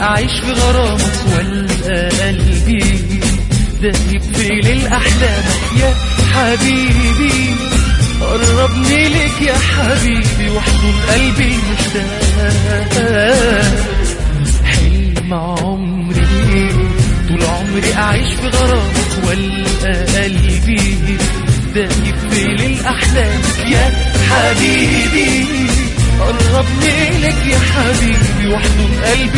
أعيش في غرامك ولا قلبي دايب في ليل أحلامك يا حبيبي قربني لك يا حبيبي واحضن قلبي المشتاق حلم عمري طول عمري أعيش في غرامك ولا قلبي دايب في ليل أحلامك يا حبيبي قربني لك يا حبيبي واحضن قلبي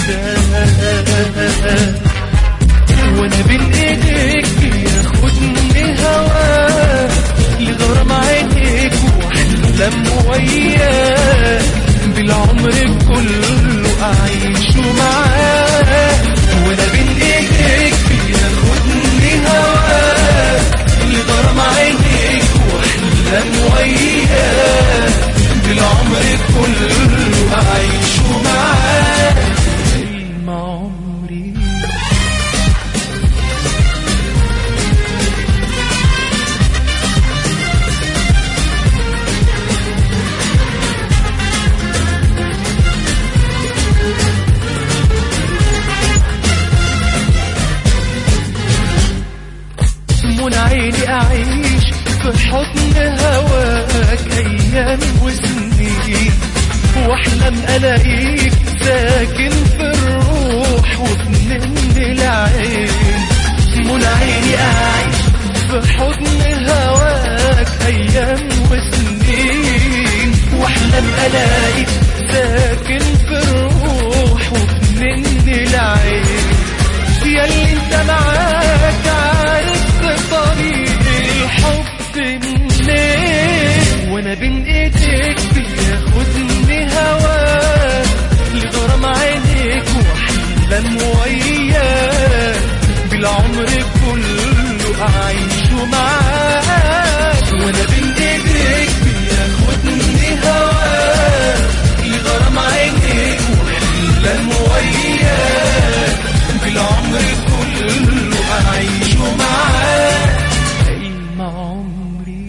المشتاق وانا بين ايديك ياخدني هواك لغرام عينيك واحلم وياك بالعمر كله اعيش معاك وانا بين ايديك ياخدني هواك لغرام عينيك واحلم وياك بالعمر كله اعيش معاك حلم عمري من عيني أعيش في حضن هواك أيام وسنين وأحلم ألاقيك ساكن في الروح وفي العين من عيني أعيش في حضن هواك أيام وسنين وأحلم ألاقيك ساكن في الروح وفي العين يا اللي انت معاك عارف طريق الحب منين وانا بين ايديك بياخدني هواك لغرام عينيك واحلم وياك بالعمر كله اعيش معاك وانا بين ايديك بياخدني هواك لغرام عينيك واحلم وياك بالعمر كله أعيش معاك حلم عمري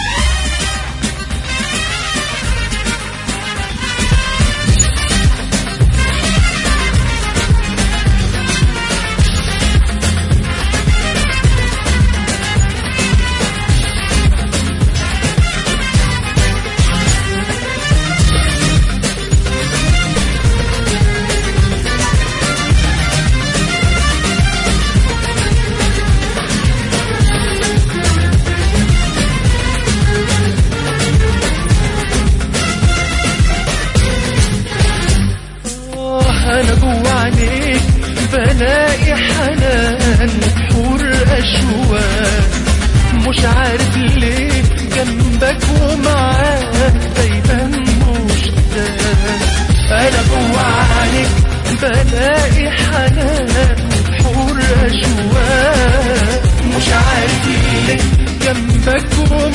آه أنا جوا عينيك بلاقي حنان وبحور أشواق مش عارف ليه جنبك ومعاك دايما مشتاق أنا جوا عينيك بلاقي حنان وبحور أشواق مش عارف ليه جنبك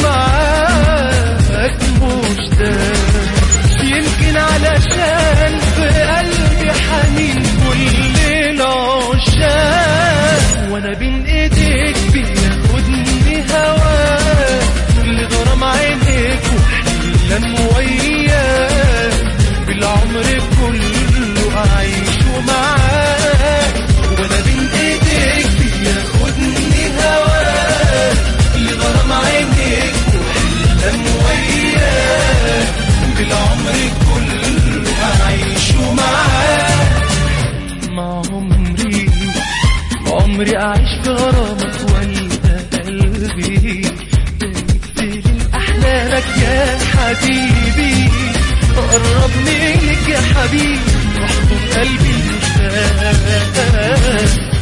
ومعاك مشتاق يمكن علشان في قلبي حنين كل العشاق وانا بين ايديك بياخدني هواك لغرام عينيك واحلم وياك بالعمر كله اعيش معاك وانا بين ايديك بياخدني هواك لغرام عينيك واحلم وياك بالعمر كله أعيش معاك مع عمري عمري أعيش في غرامك ولا قلبي تقتل أحلامك يا حبيبي قربني لك يا حبيبي واحضن قلبي المشتاق